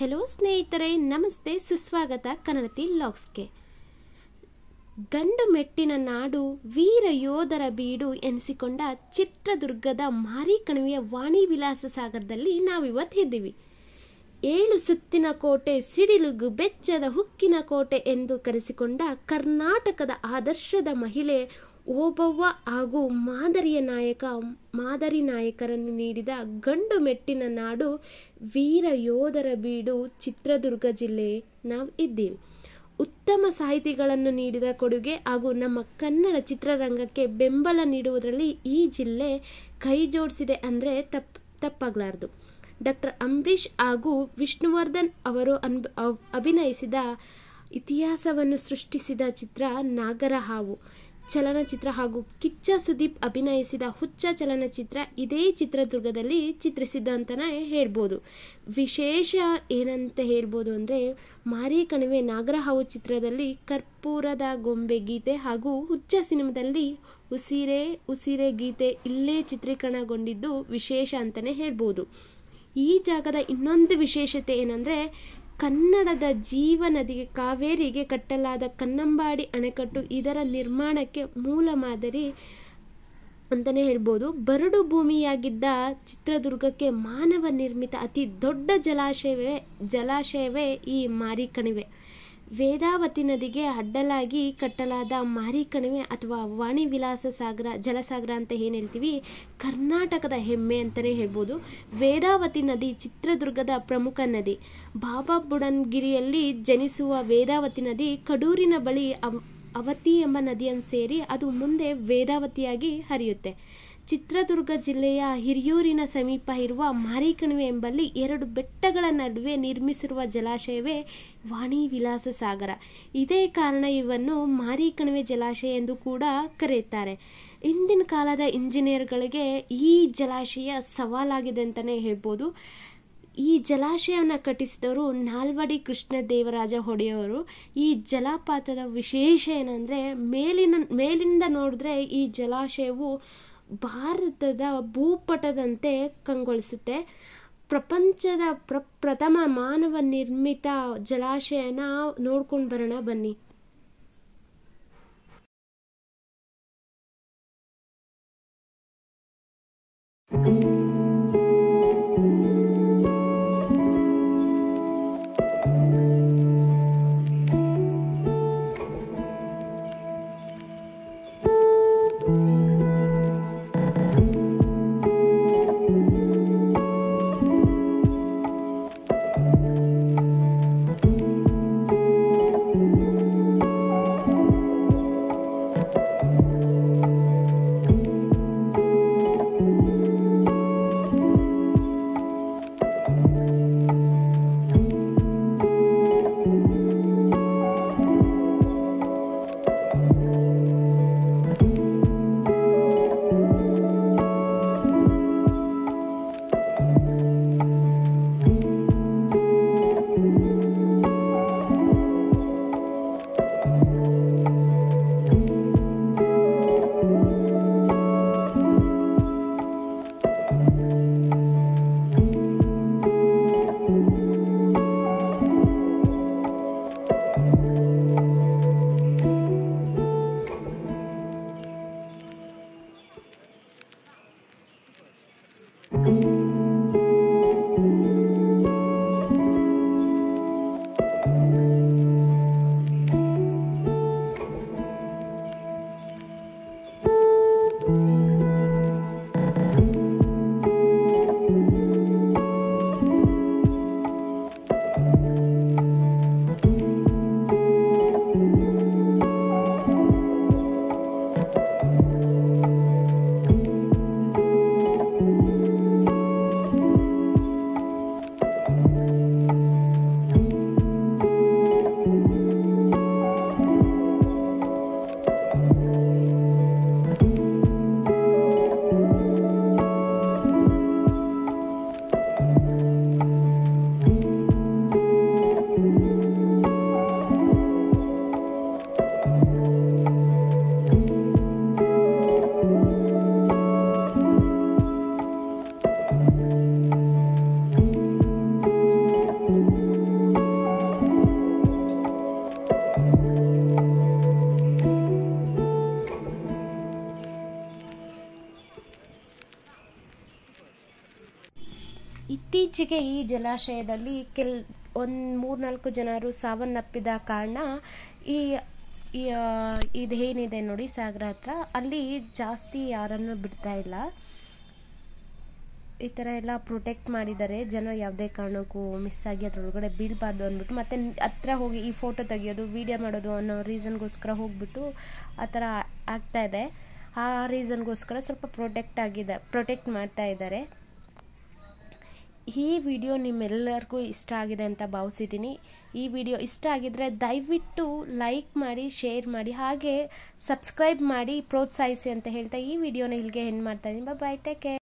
hello ಸ್ನೇಹಿತರೆ ನಮಸ್ತೆ ಸುಸ್ವಾಗತ ಕನ್ನಡತಿ ಲಾಗ್ಸ್ಗೆ ಗಂಡು ಮೆಟ್ಟಿನ ನಾಡು ವೀರ ಯೋಧರ ಬೀಡು ಎನಿಸಿಕೊಂಡ ಚಿತ್ರದುರ್ಗದ ಮಾರಿಕಣಿವೆಯ ವಾಣಿ ವಿಲಾಸ ಸಾಗರದಲ್ಲಿ ನಾವಿವತ್ತು ಇದ್ದೀವಿ ಏಳು ಸುತ್ತಿನ ಕೋಟೆ ಸಿಡಿಲುಗು ಬೆಚ್ಚದ ಹುಕ್ಕಿನ ಕೋಟೆ ಎಂದು ಕರೆಸಿಕೊಂಡ ಕರ್ನಾಟಕದ ಆದರ್ಶದ ಮಹಿಳೆ ಓಬವ್ವ ಹಾಗೂ ಮಾದರಿಯ ನಾಯಕ ಮಾದರಿ ನಾಯಕರನ್ನು ನೀಡಿದ ಗಂಡು ಮೆಟ್ಟಿನ ನಾಡು ವೀರ ಯೋಧರ ಬೀಡು ಚಿತ್ರದುರ್ಗ ಜಿಲ್ಲೆ ನಾವು ಇದ್ದೀವಿ ಉತ್ತಮ ಸಾಹಿತಿಗಳನ್ನು ನೀಡಿದ ಕೊಡುಗೆ ಹಾಗೂ ನಮ್ಮ ಕನ್ನಡ ಚಿತ್ರರಂಗಕ್ಕೆ ಬೆಂಬಲ ನೀಡುವುದರಲ್ಲಿ ಈ ಜಿಲ್ಲೆ ಕೈ ಜೋಡಿಸಿದೆ ಅಂದರೆ ತಪ್ಪು ತಪ್ಪಾಗಲಾರ್ದು ಡಾಕ್ಟರ್ ಅಂಬರೀಷ್ ಹಾಗೂ ವಿಷ್ಣುವರ್ಧನ್ ಅವರು ಅನ್ಬ ಅವ್- ಅಭಿನಯಿಸಿದ ಇತಿಹಾಸವನ್ನು ಸೃಷ್ಟಿಸಿದ ಚಿತ್ರ ನಾಗರಹಾವು ಚಲನಚಿತ್ರ ಹಾಗೂ ಕಿಚ್ಚ ಸುದೀಪ್ ಅಭಿನಯಿಸಿದ ಹುಚ್ಚ ಚಲನಚಿತ್ರ ಇದೇ ಚಿತ್ರದುರ್ಗದಲ್ಲಿ ಚಿತ್ರಿಸಿದ್ದು ಅಂತಲೇ ಹೇಳ್ಬೋದು ವಿಶೇಷ ಏನಂತ ಹೇಳ್ಬೋದು ಅಂದರೆ ಮಾರಿ ಕಣಿವೆ ನಾಗರಹಾವು ಚಿತ್ರದಲ್ಲಿ ಕರ್ಪೂರದ ಗೊಂಬೆ ಗೀತೆ ಹಾಗೂ ಹುಚ್ಚ ಸಿನಿಮಾದಲ್ಲಿ ಉಸಿರೇ ಉಸಿರೇ ಗೀತೆ ಇಲ್ಲೇ ಚಿತ್ರೀಕರಣಗೊಂಡಿದ್ದು ವಿಶೇಷ ಅಂತಲೇ ಹೇಳ್ಬೋದು ಈ ಜಾಗದ ಇನ್ನೊಂದು ವಿಶೇಷತೆ ಏನಂದರೆ ಕನ್ನಡದ ಜೀವ ನದಿಗೆ ಕಾವೇರಿಗೆ ಕಟ್ಟಲಾದ ಕನ್ನಂಬಾಡಿ ಅಣೆಕಟ್ಟು ಇದರ ನಿರ್ಮಾಣಕ್ಕೆ ಮೂಲ ಮಾದರಿ ಅಂತಲೇ ಹೇಳ್ಬೋದು ಬರಡು ಭೂಮಿಯಾಗಿದ್ದ ಚಿತ್ರದುರ್ಗಕ್ಕೆ ಮಾನವ ನಿರ್ಮಿತ ಅತಿ ದೊಡ್ಡ ಜಲಾಶಯವೇ ಜಲಾಶಯವೇ ಈ ಮಾರಿಕಣಿವೆ ವೇದಾವತಿ ನದಿಗೆ ಅಡ್ಡಲಾಗಿ ಕಟ್ಟಲಾದ ಮಾರಿಕಣಿವೆ ಅಥವಾ ವಾಣಿ ವಿಲಾಸ ಸಾಗರ ಜಲಸಾಗರ ಅಂತ ಏನು ಹೇಳ್ತೀವಿ ಕರ್ನಾಟಕದ ಹೆಮ್ಮೆ ಅಂತಲೇ ಹೇಳ್ಬೋದು ವೇದಾವತಿ ನದಿ ಚಿತ್ರದುರ್ಗದ ಪ್ರಮುಖ ನದಿ ಬಾಬಾ ಬುಡನ್ಗಿರಿಯಲ್ಲಿ ಜನಿಸುವ ವೇದಾವತಿ ನದಿ ಕಡೂರಿನ ಬಳಿ ಅವ್ ಅವತಿ ಎಂಬ ನದಿಯನ್ನು ಸೇರಿ ಅದು ಮುಂದೆ ವೇದಾವತಿಯಾಗಿ ಹರಿಯುತ್ತೆ ಚಿತ್ರದುರ್ಗ ಜಿಲ್ಲೆಯ ಹಿರಿಯೂರಿನ ಸಮೀಪ ಇರುವ ಮಾರಿಕಣಿವೆ ಎಂಬಲ್ಲಿ ಎರಡು ಬೆಟ್ಟಗಳ ನಡುವೆ ನಿರ್ಮಿಸಿರುವ ಜಲಾಶಯವೇ ವಾಣಿ ವಿಲಾಸ ಸಾಗರ ಇದೇ ಕಾರಣ ಇವನ್ನು ಮಾರಿಕಣಿವೆ ಜಲಾಶಯ ಎಂದು ಕೂಡ ಕರೆಯುತ್ತಾರೆ ಇಂದಿನ ಕಾಲದ ಇಂಜಿನಿಯರ್ಗಳಿಗೆ ಈ ಜಲಾಶಯ ಸವಾಲಾಗಿದೆ ಅಂತಲೇ ಹೇಳ್ಬೋದು ಈ ಜಲಾಶಯವನ್ನು ಕಟ್ಟಿಸಿದವರು ನಾಲ್ವಡಿ ಕೃಷ್ಣದೇವರಾಜ ಒಡೆಯವರು ಈ ಜಲಪಾತದ ವಿಶೇಷ ಏನಂದರೆ ಮೇಲಿನ ಮೇಲಿಂದ ನೋಡಿದ್ರೆ ಈ ಜಲಾಶಯವು ಭಾರತದ ಭೂಪಟದಂತೆ ಕಂಗೊಳಿಸುತ್ತೆ ಪ್ರಪಂಚದ ಪ್ರ ಪ್ರಥಮ ಮಾನವ ನಿರ್ಮಿತ ಜಲಾಶಯನ ನೋಡ್ಕೊಂಡು ಬರೋಣ ಬನ್ನಿ ಇತ್ತೀಚೆಗೆ ಈ ಜಲಾಶಯದಲ್ಲಿ ಕೆಲ್ ಒಂದು ಮೂರ್ನಾಲ್ಕು ಜನರು ಸಾವನ್ನಪ್ಪಿದ ಕಾರಣ ಈ ಈ, ಆ, ಇದೇನಿದೆ ನೋಡಿ ಸಾಗರ ಹತ್ರ ಅಲ್ಲಿ ಜಾಸ್ತಿ ಯಾರನ್ನು ಬಿಡ್ತಾ ಇಲ್ಲ ಈ ಥರ ಎಲ್ಲ ಪ್ರೊಟೆಕ್ಟ್ ಮಾಡಿದ್ದಾರೆ ಜನ ಯಾವುದೇ ಕಾರಣಕ್ಕೂ ಮಿಸ್ ಆಗಿ ಅದ್ರೊಳಗಡೆ ಬೀಳಬಾರ್ದು ಅಂದ್ಬಿಟ್ಟು ಮತ್ತೆ ಹತ್ರ ಹೋಗಿ ಈ ಫೋಟೋ ತೆಗಿಯೋದು ವಿಡಿಯೋ ಮಾಡೋದು ಅನ್ನೋ ರೀಸನ್ಗೋಸ್ಕರ ಹೋಗ್ಬಿಟ್ಟು ಆ ಥರ ಆಗ್ತಾ ಇದೆ ಆ ರೀಸನ್ಗೋಸ್ಕರ ಸ್ವಲ್ಪ ಪ್ರೊಟೆಕ್ಟ್ ಆಗಿದೆ ಪ್ರೊಟೆಕ್ಟ್ ಮಾಡ್ತಾ ಇದ್ದಾರೆ ಈ ವಿಡಿಯೋ ನಿಮ್ಮೆಲ್ಲರಿಗೂ ಇಷ್ಟ ಆಗಿದೆ ಅಂತ ಭಾವಿಸಿದ್ದೀನಿ ಈ ವಿಡಿಯೋ ಇಷ್ಟ ಆಗಿದ್ರೆ ದಯವಿಟ್ಟು ಲೈಕ್ ಮಾಡಿ ಶೇರ್ ಮಾಡಿ ಹಾಗೆ ಸಬ್ಸ್ಕ್ರೈಬ್ ಮಾಡಿ ಪ್ರೋತ್ಸಾಹಿಸಿ ಅಂತ ಹೇಳ್ತಾ ಈ ವಿಡಿಯೋನ ಇಲ್ಲಿಗೆ ಹೆಣ್ಣು ಮಾಡ್ತಾ ಇದ್ದೀನಿ ಬಾಯ್ ಟೇಕ್ ಕೇರ್